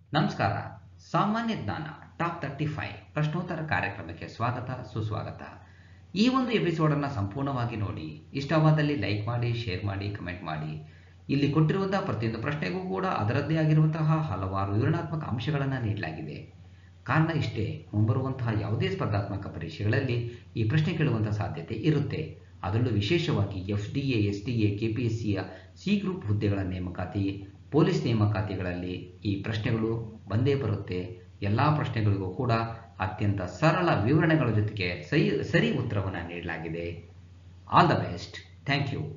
ನಮಸ್ಕಾರ ಸಾಮಾನ್ಯ ಜ್ಞಾನ ಟಾಪ್ ತರ್ಟಿ ಫೈವ್ ಪ್ರಶ್ನೋತ್ತರ ಕಾರ್ಯಕ್ರಮಕ್ಕೆ ಸ್ವಾಗತ ಸುಸ್ವಾಗತ ಈ ಒಂದು ಎಪಿಸೋಡನ್ನು ಸಂಪೂರ್ಣವಾಗಿ ನೋಡಿ ಇಷ್ಟವಾದಲ್ಲಿ ಲೈಕ್ ಮಾಡಿ ಶೇರ್ ಮಾಡಿ ಕಮೆಂಟ್ ಮಾಡಿ ಇಲ್ಲಿ ಕೊಟ್ಟಿರುವಂತಹ ಪ್ರತಿಯೊಂದು ಪ್ರಶ್ನೆಗೂ ಕೂಡ ಅದರದ್ದೇ ಆಗಿರುವಂತಹ ಹಲವಾರು ವಿವರಣಾತ್ಮಕ ಅಂಶಗಳನ್ನು ನೀಡಲಾಗಿದೆ ಕಾರಣ ಇಷ್ಟೇ ಮುಂಬರುವಂತಹ ಯಾವುದೇ ಸ್ಪರ್ಧಾತ್ಮಕ ಪರೀಕ್ಷೆಗಳಲ್ಲಿ ಈ ಪ್ರಶ್ನೆ ಕೇಳುವಂತಹ ಸಾಧ್ಯತೆ ಇರುತ್ತೆ ಅದರಲ್ಲೂ ವಿಶೇಷವಾಗಿ F D A S D A K P S ಸಿಯ ಸಿ ಗ್ರೂಪ್ ಹುದ್ದೆಗಳ ನೇಮಕಾತಿ ಪೊಲೀಸ್ ನೇಮಕಾತಿಗಳಲ್ಲಿ ಈ ಪ್ರಶ್ನೆಗಳು ಬಂದೇ ಬರುತ್ತೆ ಎಲ್ಲ ಪ್ರಶ್ನೆಗಳಿಗೂ ಕೂಡ ಅತ್ಯಂತ ಸರಳ ವಿವರಣೆಗಳ ಜೊತೆಗೆ ಸರಿ ಸರಿ ಉತ್ತರವನ್ನು ನೀಡಲಾಗಿದೆ all the best thank you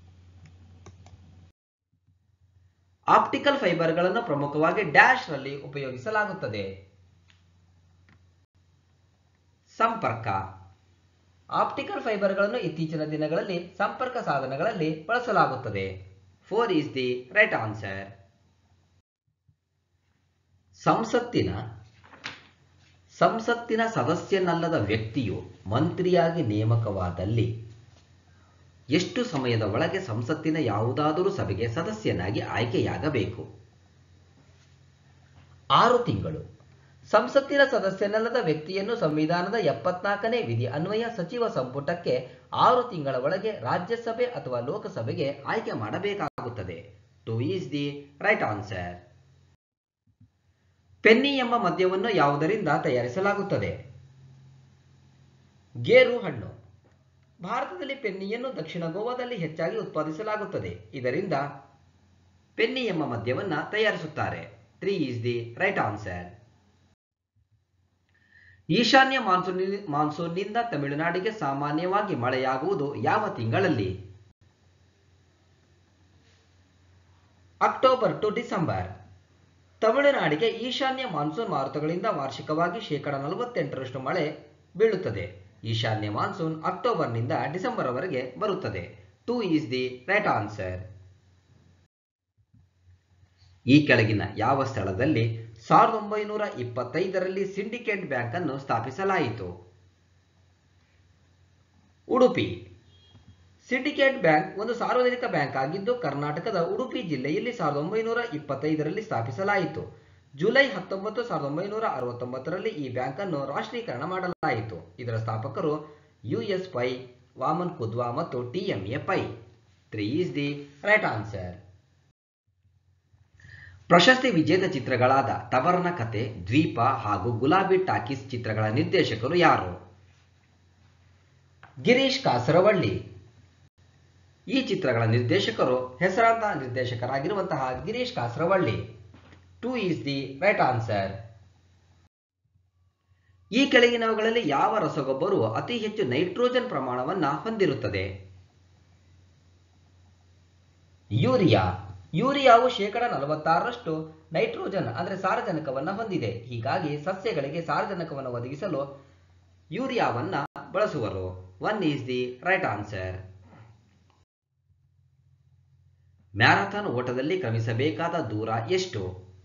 optical ಫೈಬರ್ಗಳನ್ನು ಪ್ರಮುಖವಾಗಿ ಡ್ಯಾಶ್ ರಲ್ಲಿ ಉಪಯೋಗಿಸಲಾಗುತ್ತದೆ ಸಂಪರ್ಕ ಆಪ್ಟಿಕಲ್ ಫೈಬರ್ಗಳನ್ನು ಇತ್ತೀಚಿನ ದಿನಗಳಲ್ಲಿ ಸಂಪರ್ಕ ಸಾಧನಗಳಲ್ಲಿ ಬಳಸಲಾಗುತ್ತದೆ four is the right answer ಸಂಸತ್ತಿನ ಸಂಸತ್ತಿನ ಸದಸ್ಯನಲ್ಲದ ವ್ಯಕ್ತಿಯು ಮಂತ್ರಿಯಾಗಿ ನೇಮಕವಾದಲ್ಲಿ ಎಷ್ಟು ಸಮಯದ ಒಳಗೆ ಸಂಸತ್ತಿನ ಯಾವುದಾದರೂ ಸಭೆಗೆ ಸದಸ್ಯನಾಗಿ ಆಯ್ಕೆಯಾಗಬೇಕು ಆರು ತಿಂಗಳು ಸಂಸತ್ತಿನ ಸದಸ್ಯನಲ್ಲದ ವ್ಯಕ್ತಿಯನ್ನು ಸಂವಿಧಾನದ ಎಪ್ಪತ್ನಾಲ್ಕನೇ ವಿಧಿ ಅನ್ವಯ ಸಚಿವ ಸಂಪುಟಕ್ಕೆ ಆರು ತಿಂಗಳ ಒಳಗೆ ರಾಜ್ಯಸಭೆ ಅಥವಾ ಲೋಕಸಭೆಗೆ ಆಯ್ಕೆ ಮಾಡಬೇಕಾಗುತ್ತದೆ two is the right answer feni ಎಂಬ ಮದ್ಯವನ್ನು ಯಾವುದರಿಂದ ತಯಾರಿಸಲಾಗುತ್ತದೆ ಗೇರು ಹಣ್ಣು ಭಾರತದಲ್ಲಿ ಪೆನ್ನಿಯನ್ನು ದಕ್ಷಿಣ ಗೋವಾದಲ್ಲಿ ಹೆಚ್ಚಾಗಿ ಉತ್ಪಾದಿಸಲಾಗುತ್ತದೆ ಇದರಿಂದ ಪೆನ್ನಿ ಎಂಬ ಮದ್ಯವನ್ನ ತಯಾರಿಸುತ್ತಾರೆ three is the right answer ಈಶಾನ್ಯ ಮಾನ್ಸೂನ್ ಮಾನ್ಸೂನ್ನಿಂದ ತಮಿಳುನಾಡಿಗೆ ಸಾಮಾನ್ಯವಾಗಿ ಮಳೆಯಾಗುವುದು ಯಾವ ತಿಂಗಳಲ್ಲಿ ಅಕ್ಟೋಬರ್ ಟು ಡಿಸೆಂಬರ್ ತಮಿಳುನಾಡಿಗೆ ಈಶಾನ್ಯ ಮಾನ್ಸೂನ್ ಮಾರುತಗಳಿಂದ ವಾರ್ಷಿಕವಾಗಿ ಶೇಕಡ ನಲವತ್ತೆಂಟರಷ್ಟು ಮಳೆ ಬೀಳುತ್ತದೆ ಈಶಾನ್ಯ ಮಾನ್ಸೂನ್ ಅಕ್ಟೋಬರ್ನಿಂದ ಡಿಸೆಂಬರ್ವರೆಗೆ ಬರುತ್ತದೆ two is the right answer ಈ ಕೆಳಗಿನ ಯಾವ ಸ್ಥಳದಲ್ಲಿ ಸಾವಿರದ ಒಂಬೈನೂರ ಇಪ್ಪತ್ತೈದರಲ್ಲಿ ಸಿಂಡಿಕೇಟ್ ಬ್ಯಾಂಕ್ ಅನ್ನು ಸ್ಥಾಪಿಸಲಾಯಿತು ಉಡುಪಿ ಸಿಂಡಿಕೇಟ್ ಬ್ಯಾಂಕ್ ಒಂದು ಸಾರ್ವಜನಿಕ ಬ್ಯಾಂಕ್ ಆಗಿದ್ದು ಕರ್ನಾಟಕದ ಉಡುಪಿ ಜಿಲ್ಲೆಯಲ್ಲಿ ಸಾವಿರದ ಒಂಬೈನೂರ ಇಪ್ಪತ್ತೈದರಲ್ಲಿ ಸ್ಥಾಪಿಸಲಾಯಿತು ಜುಲೈ ಹತ್ತೊಂಬತ್ತು ಸಾವಿರದ ಒಂಬೈನೂರ ಅರವತ್ತೊಂಬತ್ತರಲ್ಲಿ ಈ ಬ್ಯಾಂಕ್ ಅನ್ನು ರಾಷ್ಟ್ರೀಕರಣ ಮಾಡಲಾಯಿತು ಇದರ ಸ್ಥಾಪಕರು ಯು ಎಸ್ ಪೈ ವಾಮನ್ ಕುದ್ವಾ ಮತ್ತು T M A Pai three is the right answer ಪ್ರಶಸ್ತಿ ವಿಜೇತ ಚಿತ್ರಗಳಾದ ತವರನ ಕತೆ ದ್ವೀಪ ಹಾಗೂ ಗುಲಾಬಿ ಟಾಕೀಸ್ ಚಿತ್ರಗಳ ನಿರ್ದೇಶಕರು ಯಾರು ಗಿರೀಶ್ ಕಾಸರವಳ್ಳಿ ಈ ಚಿತ್ರಗಳ ನಿರ್ದೇಶಕರು ಹೆಸರಾಂತ ನಿರ್ದೇಶಕರಾಗಿರುವಂತಹ Girish Kasaravalli two is the right answer ಈ ಕೆಳಗಿನವುಗಳಲ್ಲಿ ಯಾವ ರಸಗೊಬ್ಬರವು ಅತಿ ಹೆಚ್ಚು ನೈಟ್ರೋಜನ್ ಪ್ರಮಾಣವನ್ನ ಹೊಂದಿರುತ್ತದೆ ಯೂರಿಯಾ ಯೂರಿಯಾವು ಶೇಕಡ ನಲವತ್ತಾರರಷ್ಟು ನೈಟ್ರೋಜನ್ ಅಂದರೆ ಸಾರಜನಕವನ್ನು ಹೊಂದಿದೆ ಹೀಗಾಗಿ ಸಸ್ಯಗಳಿಗೆ ಸಾರಜನಕವನ್ನು ಒದಗಿಸಲು ಯೂರಿಯಾವನ್ನ ಬಳಸುವರು one is the right answer marathon ಓಟದಲ್ಲಿ ಕ್ರಮಿಸಬೇಕಾದ ದೂರ ಎಷ್ಟು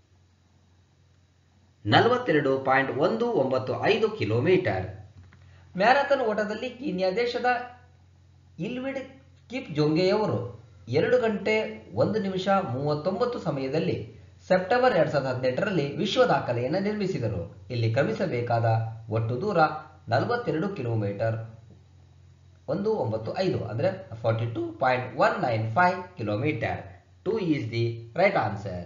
ನಲವತ್ತೆರಡು ಪಾಯಿಂಟ್ ಒಂದು ಒಂಬತ್ತು ಐದು ಕಿಲೋಮೀಟರ್ ಮ್ಯಾರಥಾನ್ ಓಟದಲ್ಲಿ ಕೀನ್ಯಾ ದೇಶದ ಇಲ್ವಿಡ್ ಕಿಪ್ ಜೊಂಗೆಯವರು ಎರಡು ಗಂಟೆ ಒಂದು ನಿಮಿಷ ಮೂವತ್ತೊಂಬತ್ತು ಸಮಯದಲ್ಲಿ ಸೆಪ್ಟೆಂಬರ್ ಎರಡ್ ಸಾವಿರದ ಹದಿನೆಂಟರಲ್ಲಿ ವಿಶ್ವ ದಾಖಲೆಯನ್ನು ನಿರ್ಮಿಸಿದರು ಇಲ್ಲಿ ಕ್ರಮಿಸಬೇಕಾದ ಒಟ್ಟು ದೂರ ನಲವತ್ತೆರಡು ಕಿಲೋಮೀಟರ್ ಒಂದು ಒಂಬತ್ತು ಐದು ಅಂದರೆ forty two point one nine five kilometre two is the right answer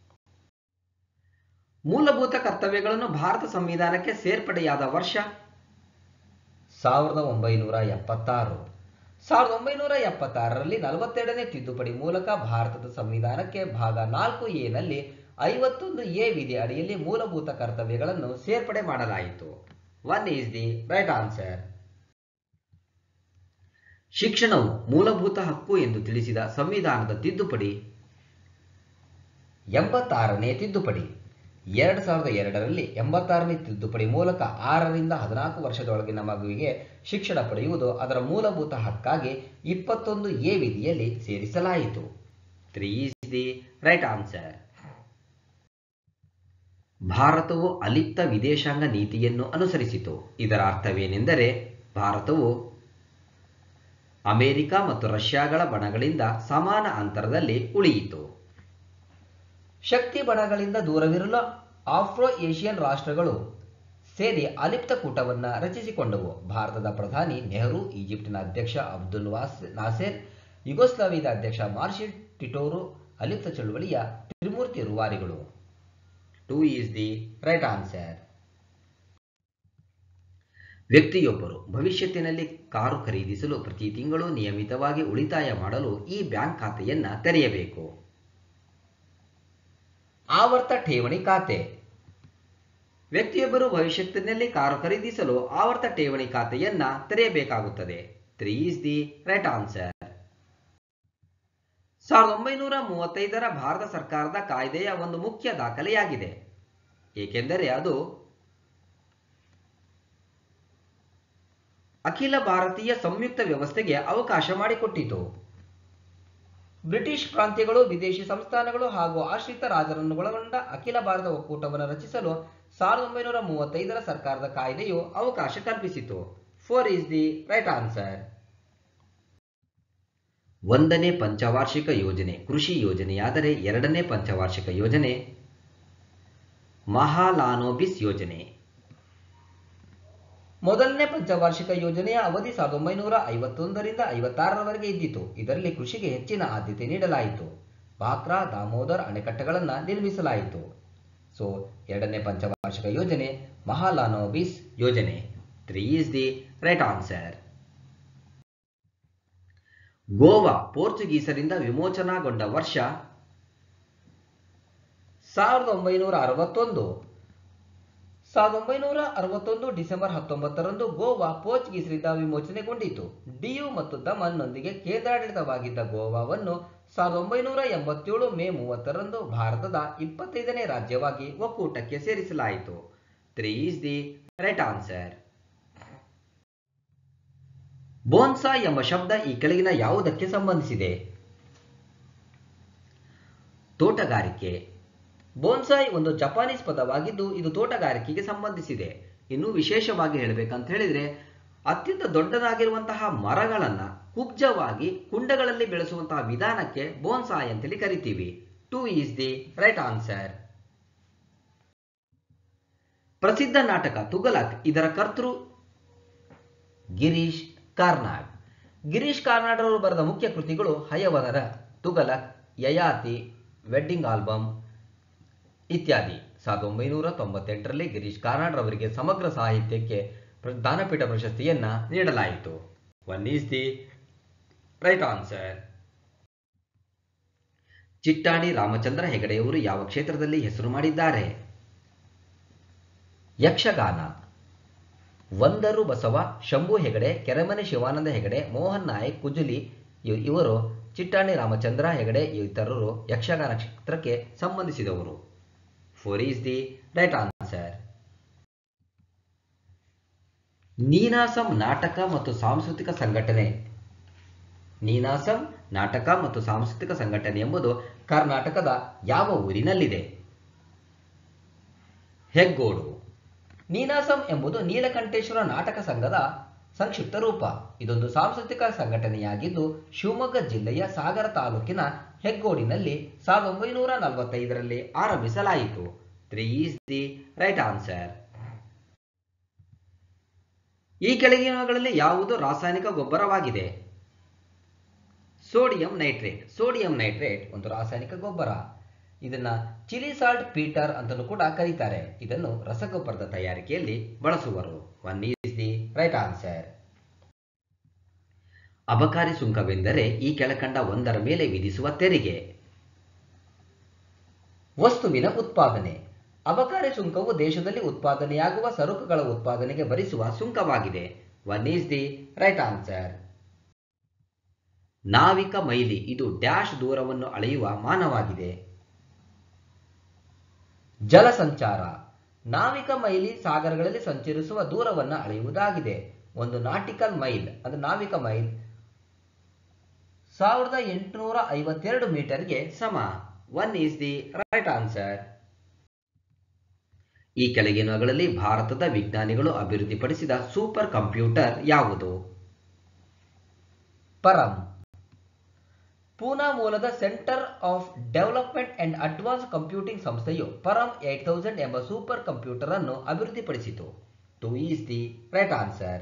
ಮೂಲಭೂತ ಕರ್ತವ್ಯಗಳನ್ನು ಭಾರತ ಸಂವಿಧಾನಕ್ಕೆ ಸೇರ್ಪಡೆಯಾದ ವರ್ಷ ಸಾವಿರದ ಒಂಬೈನೂರ ಎಪ್ಪತ್ತಾರು ಸಾವಿರದ ಒಂಬೈನೂರ ಎಪ್ಪತ್ತಾರರಲ್ಲಿ ನಲವತ್ತೆರಡನೇ ತಿದ್ದುಪಡಿ ಮೂಲಕ ಭಾರತದ ಸಂವಿಧಾನಕ್ಕೆ ಭಾಗ ನಾಲ್ಕು ಎ ನಲ್ಲಿ ಐವತ್ತೊಂದು ಎ ವಿಧಿ ಅಡಿಯಲ್ಲಿ ಮೂಲಭೂತ ಕರ್ತವ್ಯಗಳನ್ನು ಸೇರ್ಪಡೆ ಮಾಡಲಾಯಿತು one is the right answer ಶಿಕ್ಷಣವು ಮೂಲಭೂತ ಹಕ್ಕು ಎಂದು ತಿಳಿಸಿದ ಸಂವಿಧಾನದ ತಿದ್ದುಪಡಿ ಎಂಬತ್ತಾರನೇ ತಿದ್ದುಪಡಿ ಎರಡು ಸಾವಿರದ ಎರಡರಲ್ಲಿ ಎಂಬತ್ತಾರನೇ ತಿದ್ದುಪಡಿ ಮೂಲಕ ಆರರಿಂದ ಹದಿನಾಲ್ಕು ವರ್ಷದೊಳಗಿನ ಮಗುವಿಗೆ ಶಿಕ್ಷಣ ಪಡೆಯುವುದು ಅದರ ಮೂಲಭೂತ ಹಕ್ಕಾಗಿ ಇಪ್ಪತ್ತೊಂದು ಎ ವಿಧಿಯಲ್ಲಿ ಸೇರಿಸಲಾಯಿತು three is the right answer ಭಾರತವು ಅಲಿಪ್ತ ವಿದೇಶಾಂಗ ನೀತಿಯನ್ನು ಅನುಸರಿಸಿತು ಇದರ ಅರ್ಥವೇನೆಂದರೆ ಭಾರತವು ಅಮೆರಿಕ ಮತ್ತು ರಷ್ಯಾಗಳ ಬಣಗಳಿಂದ ಸಮಾನ ಅಂತರದಲ್ಲಿ ಉಳಿಯಿತು ಶಕ್ತಿ ಬಣಗಳಿಂದ ದೂರವಿರಲು ಆಫ್ರೋ ಏಷಿಯನ್ ರಾಷ್ಟ್ರಗಳು ಸೇರಿ ಅಲಿಪ್ತ ಕೂಟವನ್ನು ರಚಿಸಿಕೊಂಡವು ಭಾರತದ ಪ್ರಧಾನಿ ನೆಹರು ಈಜಿಪ್ಟಿನ ಅಧ್ಯಕ್ಷ ಅಬ್ದುಲ್ ವಾಸ್ ನಾಸೆರ್ ಯುಗೋಸ್ಲಾವಿಯಾದ ಅಧ್ಯಕ್ಷ ಮಾರ್ಷಲ್ ಟಿಟೋರು ಅಲಿಪ್ತ ಚಳುವಳಿಯ ತ್ರಿಮೂರ್ತಿ ರೂವಾರಿಗಳು two is the right answer ವ್ಯಕ್ತಿಯೊಬ್ಬರು ಭವಿಷ್ಯತ್ತಿನಲ್ಲಿ ಕಾರು ಖರೀದಿಸಲು ಪ್ರತಿ ತಿಂಗಳು ನಿಯಮಿತವಾಗಿ ಉಳಿತಾಯ ಮಾಡಲು ಈ ಬ್ಯಾಂಕ್ ಖಾತೆಯನ್ನ ತೆರೆಯಬೇಕು ಆವರ್ತ ಠೇವಣಿ ಖಾತೆ ವ್ಯಕ್ತಿಯೊಬ್ಬರು ಭವಿಷ್ಯತ್ತಿನಲ್ಲಿ ಕಾರು ಖರೀದಿಸಲು ಆವರ್ತ ಠೇವಣಿ ಖಾತೆಯನ್ನ ತೆರೆಯಬೇಕಾಗುತ್ತದೆ three is the right answer ಸಾವಿರದ ಒಂಬೈನೂರ ಮೂವತ್ತೈದರ ಭಾರತ ಸರ್ಕಾರದ ಕಾಯ್ದೆಯ ಒಂದು ಮುಖ್ಯ ದಾಖಲೆಯಾಗಿದೆ ಏಕೆಂದರೆ ಅದು ಅಖಿಲ ಭಾರತೀಯ ಸಂಯುಕ್ತ ವ್ಯವಸ್ಥೆಗೆ ಅವಕಾಶ ಮಾಡಿಕೊಟ್ಟಿತು ಬ್ರಿಟಿಷ್ ಪ್ರಾಂತ್ಯಗಳು ವಿದೇಶಿ ಸಂಸ್ಥಾನಗಳು ಹಾಗೂ ಆಶ್ರಿತ ರಾಜರನ್ನೊಳಗೊಂಡ ಅಖಿಲ ಭಾರತ ಒಕ್ಕೂಟವನ್ನು ರಚಿಸಲು ಸಾವಿರದ ಒಂಬೈನೂರ ಮೂವತ್ತೈದರ ಸರ್ಕಾರದ ಕಾಯ್ದೆಯು ಅವಕಾಶ ಕಲ್ಪಿಸಿತು four is the right answer ಒಂದನೇ ಪಂಚವಾರ್ಷಿಕ ಯೋಜನೆ ಕೃಷಿ ಯೋಜನೆಯಾದರೆ ಎರಡನೇ ಪಂಚವಾರ್ಷಿಕ ಯೋಜನೆ ಮಹಾಲಾನೋಬಿಸ್ ಯೋಜನೆ ಮೊದಲನೇ ಪಂಚವಾರ್ಷಿಕ ಯೋಜನೆಯ ಅವಧಿ ಸಾವಿರದ ಒಂಬೈನೂರ ಐವತ್ತೊಂದರಿಂದ ಐವತ್ತಾರರವರೆಗೆ ಇದ್ದಿತು ಇದರಲ್ಲಿ ಕೃಷಿಗೆ ಹೆಚ್ಚಿನ ಆದ್ಯತೆ ನೀಡಲಾಯಿತು ಬಾಕ್ರಾ ದಾಮೋದರ್ ಅಣೆಕಟ್ಟೆಗಳನ್ನು ನಿರ್ಮಿಸಲಾಯಿತು ಸೊ ಎರಡನೇ ಪಂಚವಾರ್ಷಿಕ ಯೋಜನೆ ಮಹಾಲಾನೋಬಿಸ್ ಯೋಜನೆ three is the right answer Goa ಪೋರ್ಚುಗೀಸರಿಂದ ವಿಮೋಚನಾಗೊಂಡ ವರ್ಷ ಸಾವಿರದ ಒಂಬೈನೂರ ಅರವತ್ತೊಂದು ಸಾವಿರದ ಒಂಬೈನೂರ ಅರವತ್ತೊಂದು ಡಿಸೆಂಬರ್ ಹತ್ತೊಂಬತ್ತರಂದು ಗೋವಾ ಪೋರ್ಚುಗೀಸರಿಂದ ವಿಮೋಚನೆಗೊಂಡಿತು ಡಿಯು ಮತ್ತು ದಮನ್ನೊಂದಿಗೆ ಕೇಂದ್ರಾಡಳಿತವಾಗಿದ್ದ ಗೋವಾವನ್ನು ಸಾವಿರದ ಒಂಬೈನೂರ ಎಂಬತ್ತೇಳು ಮೇ ಮೂವತ್ತರಂದು ಭಾರತದ ಇಪ್ಪತ್ತೈದನೇ ರಾಜ್ಯವಾಗಿ ಒಕ್ಕೂಟಕ್ಕೆ ಸೇರಿಸಲಾಯಿತು three is the right answer bonsai ಎಂಬ ಶಬ್ದ ಈ ಕೆಳಗಿನ ಯಾವುದಕ್ಕೆ ಸಂಬಂಧಿಸಿದೆ ತೋಟಗಾರಿಕೆ ಬೋನ್ಸಾಯ್ ಒಂದು ಜಪಾನೀಸ್ ಪದವಾಗಿದ್ದು ಇದು ತೋಟಗಾರಿಕೆಗೆ ಸಂಬಂಧಿಸಿದೆ ಇನ್ನು ವಿಶೇಷವಾಗಿ ಹೇಳಬೇಕಂತ ಹೇಳಿದ್ರೆ ಅತ್ಯಂತ ದೊಡ್ಡದಾಗಿರುವಂತಹ ಮರಗಳನ್ನ ಕುಬ್ಜವಾಗಿ ಕುಂಡಗಳಲ್ಲಿ ಬೆಳೆಸುವಂತಹ ವಿಧಾನಕ್ಕೆ ಬೋನ್ಸಾಯ್ ಅಂತೇಳಿ ಕರಿತೀವಿ two is the right answer ಪ್ರಸಿದ್ಧ ನಾಟಕ ತುಗಲಕ್ ಇದರ ಕರ್ತೃ ಗಿರೀಶ್ ಕಾರ್ನಾಡ್ ಗಿರೀಶ್ ಕಾರ್ನಾಡ್ ಅವರು ಬರೆದ ಮುಖ್ಯ ಕೃತಿಗಳು ಹಯವನರ ತುಗಲಕ್ ಯಯಾತಿ ವೆಡ್ಡಿಂಗ್ ಆಲ್ಬಮ್ ಇತ್ಯಾದಿ ಸಾವಿರದ ಒಂಬೈನೂರ ತೊಂಬತ್ತೆಂಟರಲ್ಲಿ ಗಿರೀಶ್ ಕಾರ್ನಾಡ್ ಅವರಿಗೆ ಸಮಗ್ರ ಸಾಹಿತ್ಯಕ್ಕೆ ಪ್ರ- ಜ್ಞಾನಪೀಠ ಪ್ರಶಸ್ತಿಯನ್ನ ನೀಡಲಾಯಿತು one is the right answer Chittani Ramachandra ಹೆಗಡೆಯವರು ಯಾವ ಕ್ಷೇತ್ರದಲ್ಲಿ ಹೆಸರು ಮಾಡಿದ್ದಾರೆ ಯಕ್ಷಗಾನ ಒಂದರು ಬಸವ ಶಂಭು ಹೆಗಡೆ ಕೆರೆಮನೆ ಶಿವಾನಂದ ಹೆಗಡೆ ಮೋಹನ್ ನಾಯಕ್ ಕುಜುಲಿ ಇವ್- ಇವರು ಚಿಟ್ಟಾಣಿ ರಾಮಚಂದ್ರ ಹೆಗಡೆ ಇತರರು ಯಕ್ಷಗಾನ ಕ್ಷೇತ್ರಕ್ಕೆ ಸಂಬಂಧಿಸಿದವರು four is the right answer Ninasam ನಾಟಕ ಮತ್ತು ಸಾಂಸ್ಕೃತಿಕ ಸಂಘಟನೆ ನೀನಾಸಂ ನಾಟಕ ಮತ್ತು ಸಾಂಸ್ಕೃತಿಕ ಸಂಘಟನೆ ಎಂಬುದು ಕರ್ನಾಟಕದ ಯಾವ ಊರಿನಲ್ಲಿದೆ ಹೆಗ್ಗೋಡು ನೀನಾಸಂ ಎಂಬುದು ನೀಲಕಂಠೇಶ್ವರ ನಾಟಕ ಸಂಘದ ಸಂಕ್ಷಿಪ್ತ ರೂಪ ಇದೊಂದು ಸಾಂಸ್ಕೃತಿಕ ಸಂಘಟನೆಯಾಗಿದ್ದು ಶಿವಮೊಗ್ಗ ಜಿಲ್ಲೆಯ ಸಾಗರ ತಾಲೂಕಿನ ಹೆಗ್ಗೋಡಿನಲ್ಲಿ ಸಾವಿರದ ಒಂಬೈನೂರ ನಲವತ್ತೈದರಲ್ಲಿ ಆರಂಭಿಸಲಾಯಿತು three is the right answer ಈ ಕೆಳಗಿನಗಳಲ್ಲಿ ಯಾವುದು ರಾಸಾಯನಿಕ ಗೊಬ್ಬರವಾಗಿದೆ ಸೋಡಿಯಂ ನೈಟ್ರೇಟ್ ಸೋಡಿಯಂ ನೈಟ್ರೇಟ್ ಒಂದು ರಾಸಾಯನಿಕ ಗೊಬ್ಬರ ಇದನ್ನ ಚಿಲಿ ಸಾಲ್ಟ್ ಪೀಟರ್ ಅಂತಲೂ ಕೂಡ ಕರೀತಾರೆ ಇದನ್ನು ರಸಗೊಬ್ಬರದ ತಯಾರಿಕೆಯಲ್ಲಿ ಬಳಸುವರು one is the right answer ಅಬಕಾರಿ ಸುಂಕವೆಂದರೆ ಈ ಕೆಳಕಂಡ ಒಂದರ ಮೇಲೆ ವಿಧಿಸುವ ತೆರಿಗೆ ವಸ್ತುವಿನ ಉತ್ಪಾದನೆ ಅಬಕಾರಿ ಸುಂಕವು ದೇಶದಲ್ಲಿ ಉತ್ಪಾದನೆಯಾಗುವ ಸರಕುಗಳ ಉತ್ಪಾದನೆಗೆ ಭರಿಸುವ ಸುಂಕವಾಗಿದೆ one is the right answer ನಾವಿಕ ಮೈಲಿ ಇದು ಡ್ಯಾಶ್ ದೂರವನ್ನು ಅಳೆಯುವ ಮಾನವಾಗಿದೆ ಜಲ ಸಂಚಾರ ನಾವಿಕ ಮೈಲಿ ಸಾಗರಗಳಲ್ಲಿ ಸಂಚರಿಸುವ ದೂರವನ್ನು ಅಳೆಯುವುದಾಗಿದೆ ಒಂದು ನಾಟಿಕಲ್ ಮೈಲ್ ಅದು ನಾವಿಕ ಮೈಲ್ ಸಾವಿರದ ಎಂಟುನೂರ ಐವತ್ತೆರಡು ಮೀಟರ್ಗೆ ಸಮ one is the right answer ಈ ಕೆಳಗಿನಗಳಲ್ಲಿ ಭಾರತದ ವಿಜ್ಞಾನಿಗಳು ಅಭಿವೃದ್ಧಿಪಡಿಸಿದ ಸೂಪರ್ ಕಂಪ್ಯೂಟರ್ ಯಾವುದು ಪರಂ ಪೂನಾ ಮೂಲದ centre of development and advance computing ಸಂಸ್ಥೆಯು ಪರಂ ಏಟ್ ತೌಸಂಡ್ ಎಂಬ ಸೂಪರ್ ಕಂಪ್ಯೂಟರ್ ಅನ್ನು ಅಭಿವೃದ್ಧಿಪಡಿಸಿತು two is the right answer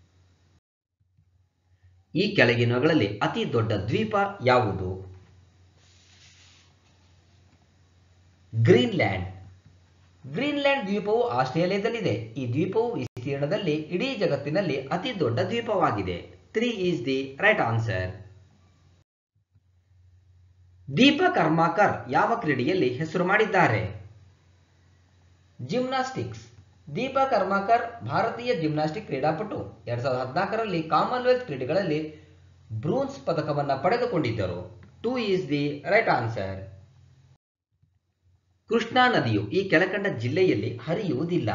ಈ ಕೆಳಗಿನಗಳಲ್ಲಿ ಅತಿ ದೊಡ್ಡ ದ್ವೀಪ ಯಾವುದು ಗ್ರೀನ್ಲ್ಯಾಂಡ್ ಗ್ರೀನ್ಲ್ಯಾಂಡ್ ದ್ವೀಪವು ಆಸ್ಟ್ರೇಲಿಯಾದಲ್ಲಿದೆ ಈ ದ್ವೀಪವು ವಿಸ್ತೀರ್ಣದಲ್ಲಿ ಇಡೀ ಜಗತ್ತಿನಲ್ಲಿ ಅತಿ ದೊಡ್ಡ ದ್ವೀಪವಾಗಿದೆ three is the right answer Dipa Karmakar ಯಾವ ಕ್ರೀಡೆಯಲ್ಲಿ ಹೆಸರು ಮಾಡಿದ್ದಾರೆ ಜಿಮ್ನಾಸ್ಟಿಕ್ಸ್ ದೀಪಾ ಕರ್ಮಾಕರ್ ಭಾರತೀಯ ಜಿಮ್ನಾಸ್ಟಿಕ್ ಕ್ರೀಡಾಪಟು ಎರಡ್ ಸಾವಿರದ ಹದಿನಾಲ್ಕರಲ್ಲಿ ಕಾಮನ್ವೆಲ್ತ್ ಕ್ರೀಡೆಗಳಲ್ಲಿ ಬ್ರೂನ್ಸ್ ಪದಕವನ್ನ ಪಡೆದುಕೊಂಡಿದ್ದರು two is the right answer Krishna ನದಿಯು ಈ ಕೆಳಕಂಡ ಜಿಲ್ಲೆಯಲ್ಲಿ ಹರಿಯುವುದಿಲ್ಲ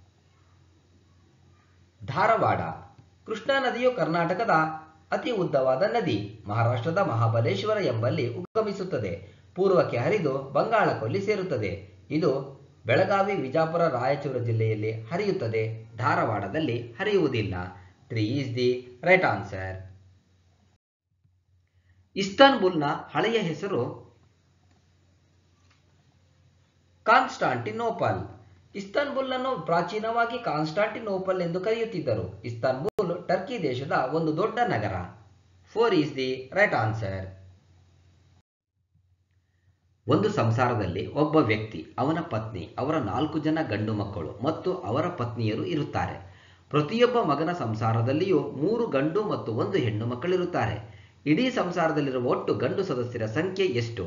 ಧಾರವಾಡ ಕೃಷ್ಣಾ ನದಿಯು ಕರ್ನಾಟಕದ ಅತಿ ಉದ್ದವಾದ ನದಿ ಮಹಾರಾಷ್ಟ್ರದ ಮಹಾಬಲೇಶ್ವರ ಎಂಬಲ್ಲಿ ಉಗಮಿಸುತ್ತದೆ ಪೂರ್ವಕ್ಕೆ ಹರಿದು ಬಂಗಾಳ ಕೊಲ್ಲಿ ಸೇರುತ್ತದೆ ಇದು ಬೆಳಗಾವಿ ವಿಜಾಪುರ ರಾಯಚೂರು ಜಿಲ್ಲೆಯಲ್ಲಿ ಹರಿಯುತ್ತದೆ ಧಾರವಾಡದಲ್ಲಿ ಹರಿಯುವುದಿಲ್ಲ three is the right answer ಇಸ್ತಾನ್ಬುಲ್ನ ಹಳೆಯ ಹೆಸರು ಕಾನ್ಸ್ಟಾಂಟಿನೋಪಲ್ ಇಸ್ತಾನ್ಬುಲ್ ಅನ್ನು ಪ್ರಾಚೀನವಾಗಿ ಕಾನ್ಸ್ಟಾಂಟಿನೋಪಲ್ ಎಂದು ಕರೆಯುತ್ತಿದ್ದರು ಇಸ್ತಾನ್ಬುಲ್ ಟರ್ಕಿ ದೇಶದ ಒಂದು ದೊಡ್ಡ ನಗರ four is the right answer ಒಂದು ಸಂಸಾರದಲ್ಲಿ ಒಬ್ಬ ವ್ಯಕ್ತಿ ಅವನ ಪತ್ನಿ ಅವರ ನಾಲ್ಕು ಜನ ಗಂಡು ಮಕ್ಕಳು ಮತ್ತು ಅವರ ಪತ್ನಿಯರು ಇರುತ್ತಾರೆ ಪ್ರತಿಯೊಬ್ಬ ಮಗನ ಸಂಸಾರದಲ್ಲಿಯೂ ಮೂರು ಗಂಡು ಮತ್ತು ಒಂದು ಹೆಣ್ಣು ಮಕ್ಕಳಿರುತ್ತಾರೆ ಇಡೀ ಸಂಸಾರದಲ್ಲಿರುವ ಒಟ್ಟು ಗಂಡು ಸದಸ್ಯರ ಸಂಖ್ಯೆ ಎಷ್ಟು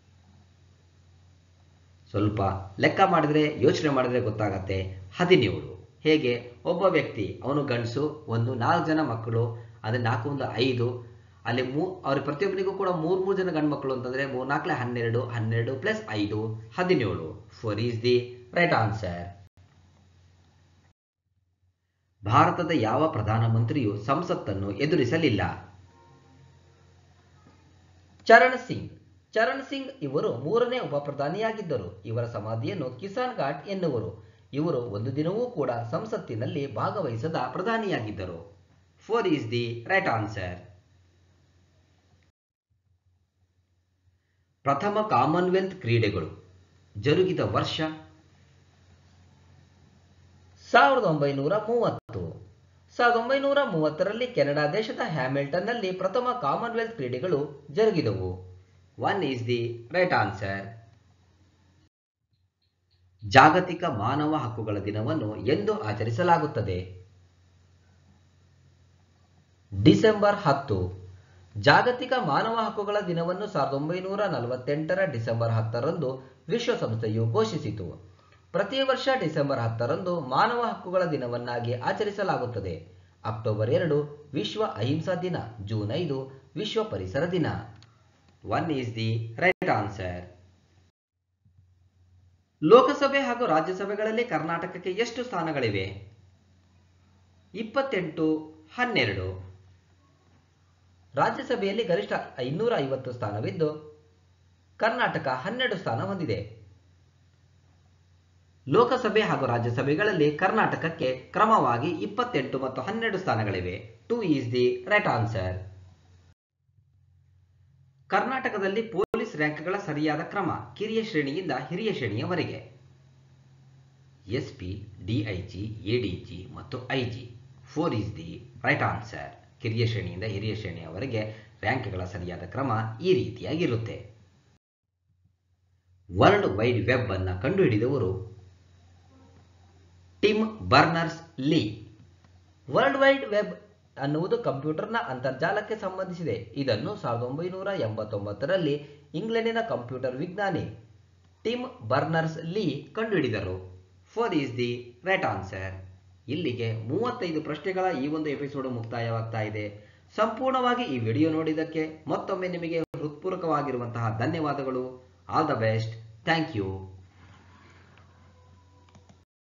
ಸ್ವಲ್ಪ ಲೆಕ್ಕ ಮಾಡಿದ್ರೆ ಯೋಚನೆ ಮಾಡಿದ್ರೆ ಗೊತ್ತಾಗತ್ತೆ ಹದಿನೇಳು ಹೇಗೆ ಒಬ್ಬ ವ್ಯಕ್ತಿ ಅವನು ಗಂಡಸು ಒಂದು ನಾಲ್ಕು ಜನ ಮಕ್ಕಳು ಅಂದರೆ ನಾಲ್ಕು ಒಂದು ಐದು ಅಲ್ಲಿ ಮೂ ಅವ್ರ ಪ್ರತಿಯೊಬ್ಬರಿಗೂ ಕೂಡ ಮೂರು ಮೂರು ಜನ ಗಂಡು ಮಕ್ಕಳು ಅಂತಂದ್ರೆ ಮೂರು ನಾಲ್ಕಲೆ ಹನ್ನೆರಡು ಹನ್ನೆರಡು ಪ್ಲಸ್ ಐದು ಹದಿನೇಳು four is the right answer ಭಾರತದ ಯಾವ ಪ್ರಧಾನಮಂತ್ರಿಯು ಸಂಸತ್ತನ್ನು ಎದುರಿಸಲಿಲ್ಲ ಚರಣ್ ಸಿಂಗ್ ಚರಣ್ ಸಿಂಗ್ ಇವರು ಮೂರನೇ ಉಪ ಪ್ರಧಾನಿಯಾಗಿದ್ದರು ಇವರ ಸಮಾಧಿಯನ್ನು ಕಿಸಾನ್ ಘಾಟ್ ಎನ್ನುವರು ಇವರು ಒಂದು ದಿನವೂ ಕೂಡ ಸಂಸತ್ತಿನಲ್ಲಿ ಭಾಗವಹಿಸದ ಪ್ರಧಾನಿಯಾಗಿದ್ದರು four is the right answer ಪ್ರಥಮ ಕಾಮನ್ವೆಲ್ತ್ ಕ್ರೀಡೆಗಳು ಜರುಗಿದ ವರ್ಷ ಸಾವಿರದ ಒಂಬೈನೂರ ಮೂವತ್ತು ಸಾವಿರದ ಒಂಬೈನೂರ ಮೂವತ್ತರಲ್ಲಿ ಕೆನಡಾ ದೇಶದ ಹ್ಯಾಮಿಲ್ಟನ್ನಲ್ಲಿ ಪ್ರಥಮ ಕಾಮನ್ವೆಲ್ತ್ ಕ್ರೀಡೆಗಳು ಜರುಗಿದವು one is the right answer ಜಾಗತಿಕ ಮಾನವ ಹಕ್ಕುಗಳ ದಿನವನ್ನು ಎಂದು ಆಚರಿಸಲಾಗುತ್ತದೆ ಡಿಸೆಂಬರ್ ಹತ್ತು ಜಾಗತಿಕ ಮಾನವ ಹಕ್ಕುಗಳ ದಿನವನ್ನು ಸಾವಿರದ ಒಂಬೈನೂರ ನಲವತ್ತೆಂಟರ ಡಿಸೆಂಬರ್ ಹತ್ತರಂದು ವಿಶ್ವಸಂಸ್ಥೆಯು ಘೋಷಿಸಿತು ಪ್ರತಿ ವರ್ಷ ಡಿಸೆಂಬರ್ ಹತ್ತರಂದು ಮಾನವ ಹಕ್ಕುಗಳ ದಿನವನ್ನಾಗಿ ಆಚರಿಸಲಾಗುತ್ತದೆ ಅಕ್ಟೋಬರ್ ಎರಡು ವಿಶ್ವ ಅಹಿಂಸಾ ದಿನ ಜೂನ್ ಐದು ವಿಶ್ವ ಪರಿಸರ ದಿನ one is the right answer Lok Sabha ಹಾಗೂ ರಾಜ್ಯಸಭೆಗಳಲ್ಲಿ ಕರ್ನಾಟಕಕ್ಕೆ ಎಷ್ಟು ಸ್ಥಾನಗಳಿವೆ ಇಪ್ಪತ್ತೆಂಟು ಹನ್ನೆರಡು ರಾಜ್ಯಸಭೆಯಲ್ಲಿ ಗರಿಷ್ಠ ಐನೂರ ಐವತ್ತು ಸ್ಥಾನವಿದ್ದು ಕರ್ನಾಟಕ ಹನ್ನೆರಡು ಸ್ಥಾನ ಹೊಂದಿದೆ ಲೋಕಸಭೆ ಹಾಗೂ ರಾಜ್ಯಸಭೆಗಳಲ್ಲಿ ಕರ್ನಾಟಕಕ್ಕೆ ಕ್ರಮವಾಗಿ ಇಪ್ಪತ್ತೆಂಟು ಮತ್ತು ಹನ್ನೆರಡು ಸ್ಥಾನಗಳಿವೆ two is the right answer ಕರ್ನಾಟಕದಲ್ಲಿ ಪೊಲೀಸ್ ರ್ಯಾಂಕ್ಗಳ ಸರಿಯಾದ ಕ್ರಮ ಕಿರಿಯ ಶ್ರೇಣಿಯಿಂದ ಹಿರಿಯ ಶ್ರೇಣಿಯವರೆಗೆ ಎಸ್ಪಿ ಡಿಐಜಿ ಎಡಿಜಿ ಮತ್ತು IG four is the right answer ಕಿರಿಯ ಶ್ರೇಣಿಯಿಂದ ಹಿರಿಯ ಶ್ರೇಣಿಯವರೆಗೆ ರ್ಯಾಂಕ್ಗಳ ಸರಿಯಾದ ಕ್ರಮ ಈ ರೀತಿಯಾಗಿರುತ್ತೆ ವರ್ಲ್ಡ್ ವೈಡ್ ವೆಬ್ ಅನ್ನ ಕಂಡುಹಿಡಿದವರು Tim Berners Lee World Wide Web ಅನ್ನುವುದು ಕಂಪ್ಯೂಟರ್ನ ಅಂತರ್ಜಾಲಕ್ಕೆ ಸಂಬಂಧಿಸಿದೆ ಇದನ್ನು ಸಾವಿರದ ಒಂಬೈನೂರ ಎಂಬತ್ತೊಂಬತ್ತರಲ್ಲಿ ಇಂಗ್ಲೆಂಡಿನ ಕಂಪ್ಯೂಟರ್ ವಿಜ್ಞಾನಿ ಟಿಮ್ ಬರ್ನರ್ಸ್ ಲೀ ಕಂಡುಹಿಡಿದರು four is the right answer ಇಲ್ಲಿಗೆ ಮೂವತ್ತೈದು ಪ್ರಶ್ನೆಗಳ ಈ ಒಂದು ಎಪಿಸೋಡ್ ಮುಕ್ತಾಯವಾಗ್ತಾ ಇದೆ ಸಂಪೂರ್ಣವಾಗಿ ಈ ವಿಡಿಯೋ ನೋಡಿದ್ದಕ್ಕೆ ಮತ್ತೊಮ್ಮೆ ನಿಮಗೆ ಹೃತ್ಪೂರ್ವಕವಾಗಿರುವಂತಹ ಧನ್ಯವಾದಗಳು all the best thank you